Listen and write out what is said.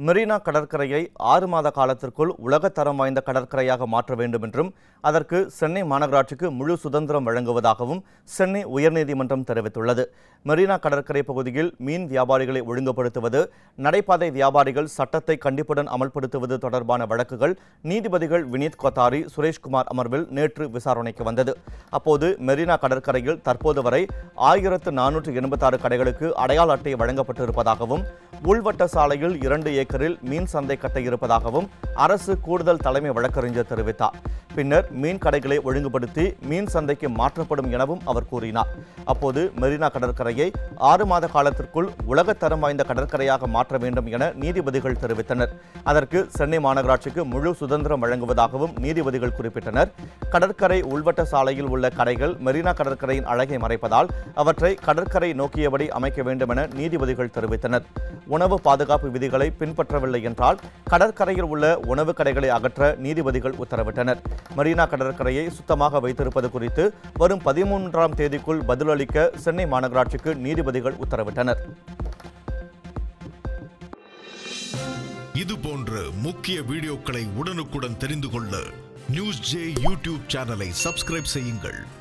மெரினா கடற்கரையை ஆறு மாத காலத்திற்குள் உலகத்தரம் வாய்ந்த கடற்கரையாக மாற்ற வேண்டும் என்றும் அதற்கு சென்னை மாநகராட்சிக்கு முழு சுதந்திரம் வழங்குவதாகவும் சென்னை உயர்நீதிமன்றம் தெரிவித்துள்ளது மெரினா கடற்கரை பகுதியில் மீன் வியாபாரிகளை ஒழுங்குபடுத்துவது நடைபாதை வியாபாரிகள் சட்டத்தை கண்டிப்புடன் அமல்படுத்துவது தொடர்பான வழக்குகள் நீதிபதிகள் வினீத் கோத்தாரி சுரேஷ்குமார் அமர்வில் நேற்று விசாரணைக்கு வந்தது அப்போது மெரினா கடற்கரையில் தற்போது வரை ஆயிரத்து நானூற்று எண்பத்தாறு கடைகளுக்கு அடையாள அட்டை வழங்கப்பட்டிருப்பதாகவும் உள்வட்ட சாலையில் இரண்டு ஏக்கரில் மீன் சந்தை கட்ட இருப்பதாகவும் அரசு கூடுதல் தலைமை வழக்கறிஞர் தெரிவித்தார் பின்னர் மீன் கடைகளை ஒழுங்குபடுத்தி மீன் சந்தைக்கு மாற்றப்படும் எனவும் அவர் கூறினார் அப்போது மெரினா கடற்கரையை ஆறு மாத காலத்திற்குள் உலகத்தரம் வாய்ந்த கடற்கரையாக மாற்ற வேண்டும் என நீதிபதிகள் தெரிவித்தனர் அதற்கு சென்னை மாநகராட்சிக்கு முழு சுதந்திரம் வழங்குவதாகவும் நீதிபதிகள் குறிப்பிட்டனர் கடற்கரை உள்வட்ட சாலையில் உள்ள கடைகள் மெரினா கடற்கரையின் அழகை மறைப்பதால் அவற்றை கடற்கரை நோக்கியபடி அமைக்க வேண்டும் என நீதிபதிகள் தெரிவித்தனர் உணவு பாதுகாப்பு விதிகளை பின்பற்றவில்லை என்றால் கடற்கரையில் உள்ள உணவு கடைகளை அகற்ற நீதிபதிகள் உத்தரவிட்டனர் மெரினா கடற்கரையை சுத்தமாக வைத்திருப்பது குறித்து வரும் பதிமூன்றாம் தேதிக்குள் பதிலளிக்க சென்னை மாநகராட்சிக்கு நீதிபதிகள் உத்தரவிட்டனர் இது போன்ற முக்கிய வீடியோக்களை உடனுக்குடன் தெரிந்து கொள்ள நியூஸ் ஜே யூடியூப் சேனலை சப்ஸ்கிரைப் செய்யுங்கள்